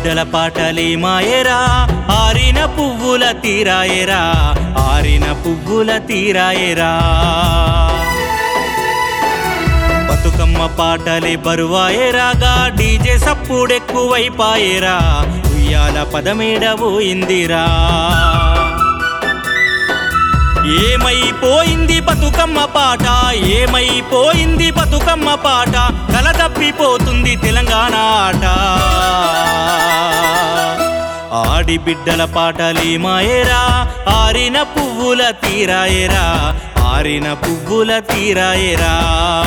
బిడ్డల పాటలే మాయరా ఆరిన పువ్వుల తీరాయరా ఆరిన పువ్వుల తీరాయరా బతుకమ్మ పాటలే బరువాయరాగా డీజే సప్పుడెక్కువైపాయరా ఉయ్యాల పదమేడబోయిందిరా ఏమైపోయింది బతుకమ్మ పాట ఏమైపోయింది బతుకమ్మ పాట కల తప్పిపోతుంది తెలంగాణ ఆట ఆడి బిడ్డల పాటలే మాయరా ఆరిన పువ్వుల తీరాయరా ఆరిన పువ్వుల తీరాయరా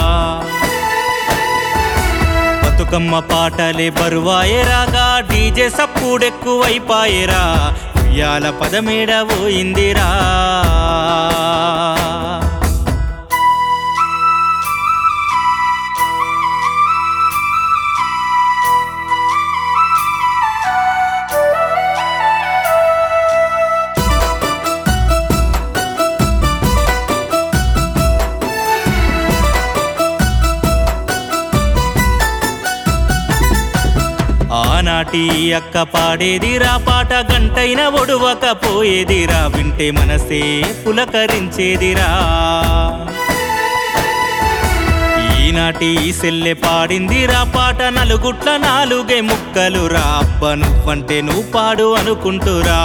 బతుకమ్మ పాటలే బరువాయరాగా డీజే సప్పుడెక్కువైపాయరా ఉయ్యాల పదమేడబోయిందిరా ఆనాటి అక్క పాడేదిరా పాట గంటైన ఒడువకపోయేదిరా వింటే మనసే పులకరించేదిరా ఈనాటి సెల్లె పాడిందిరా పాట నలుగుట్ల నాలుగే ముక్కలు రా అబ్బ నువ్వంటే నువ్వు పాడు అనుకుంటురా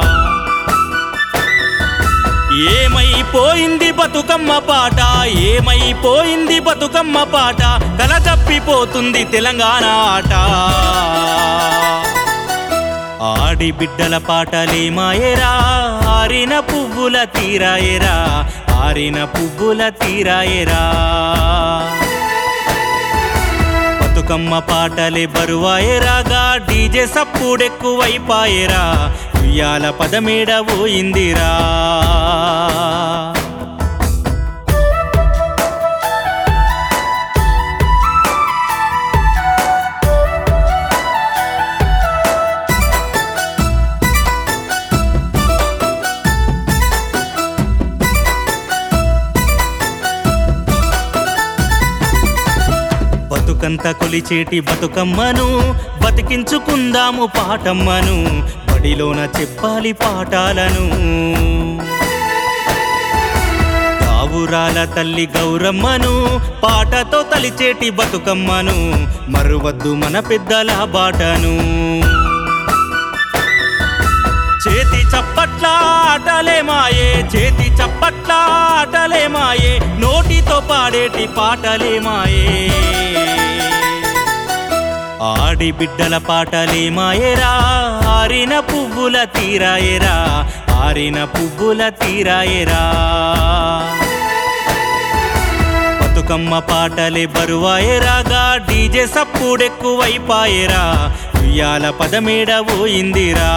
ఏమైపోయింది బతుకమ్మ పాట ఏమైపోయింది బతుకమ్మ పాట కల తప్పిపోతుంది తెలంగాణ ఆట ఆడి బిడ్డల పాటలే మాయరా ఆరిన పువ్వుల తీరాయరా ఆరిన పువ్వుల తీరాయరా బతుకమ్మ పాటలే బరువాయరాగా డీజే సప్పుడెక్కువైపాయరా ఉయ్యాల పదమేడబోయిందిరా బతుకంత కొలిచేటి బతుకమ్మను బతికించుకుందాము పాటమ్మను బడిలోన చెప్పాలి పాఠాలను గావురాల తల్లి గౌరమ్మను పాటతో తలిచేటి బతుకమ్మను మరువద్దు మన పెద్దల బాటను చేతి చప్పట్ల ఆటలే మాయే చేతి చప్పట్ల ఆటలే మాయే నోటితో పాడేటి పాటలే మాయే ఆడి బిడ్డల పాటలే మాయరా ఆరిన పువ్వుల తీరాయరా ఆరిన పువ్వుల తీరాయరా బతుకమ్మ పాటలే బరువాయరాగా డీజే సప్పుడెక్కువైపాయరా ఉయ్యాల పదమేడబోయిందిరా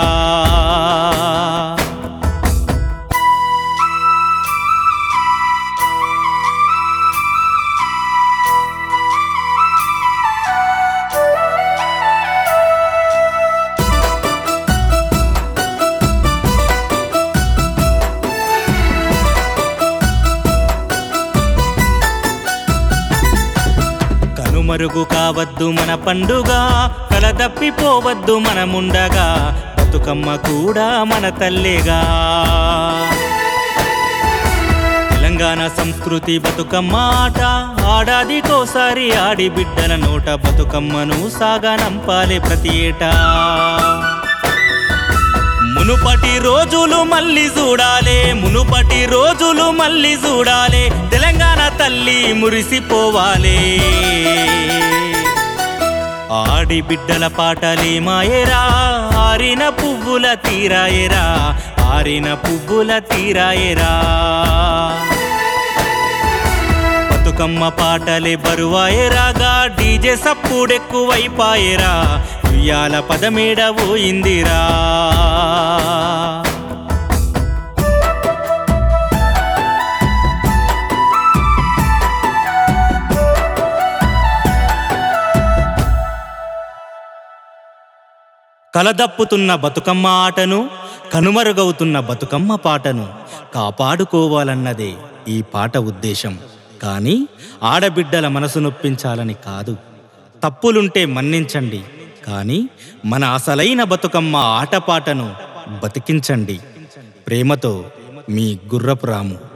కనుమరుగు కావద్దు మన పండుగ కల తప్పిపోవద్దు మనముండగా బతుకమ్మ కూడా మన తల్లేగా తెలంగాణ సంస్కృతి బతుకమ్మ ఆట ఆడాదికోసారి ఆడి బిడ్డల నోట బతుకమ్మను సాగా నంపాలి ప్రతి ఏటా మునుపటి రోజులు మళ్ళీ చూడాలే మునుపటి రోజులు మళ్ళీ చూడాలే తెలంగాణ తల్లి మురిసిపోవాలే ఆడి బిడ్డల పాటలే మాయరా ఆరిన పువ్వుల తీరాయరా ఆరిన పువ్వుల తీరాయరా బతుకమ్మ పాటలే బరువాయరాగా డీజే సప్పుడెక్కువైపాయరా ఉయ్యాల పదమేడబోయిందిరా కలదప్పుతున్న బతుకమ్మ ఆటను కనుమరుగవుతున్న బతుకమ్మ పాటను కాపాడుకోవాలన్నదే ఈ పాట ఉద్దేశం కానీ ఆడబిడ్డల మనసు నొప్పించాలని కాదు తప్పులుంటే మన్నించండి కానీ మన అసలైన బతుకమ్మ ఆటపాటను బతికించండి ప్రేమతో మీ గుర్రపు రాము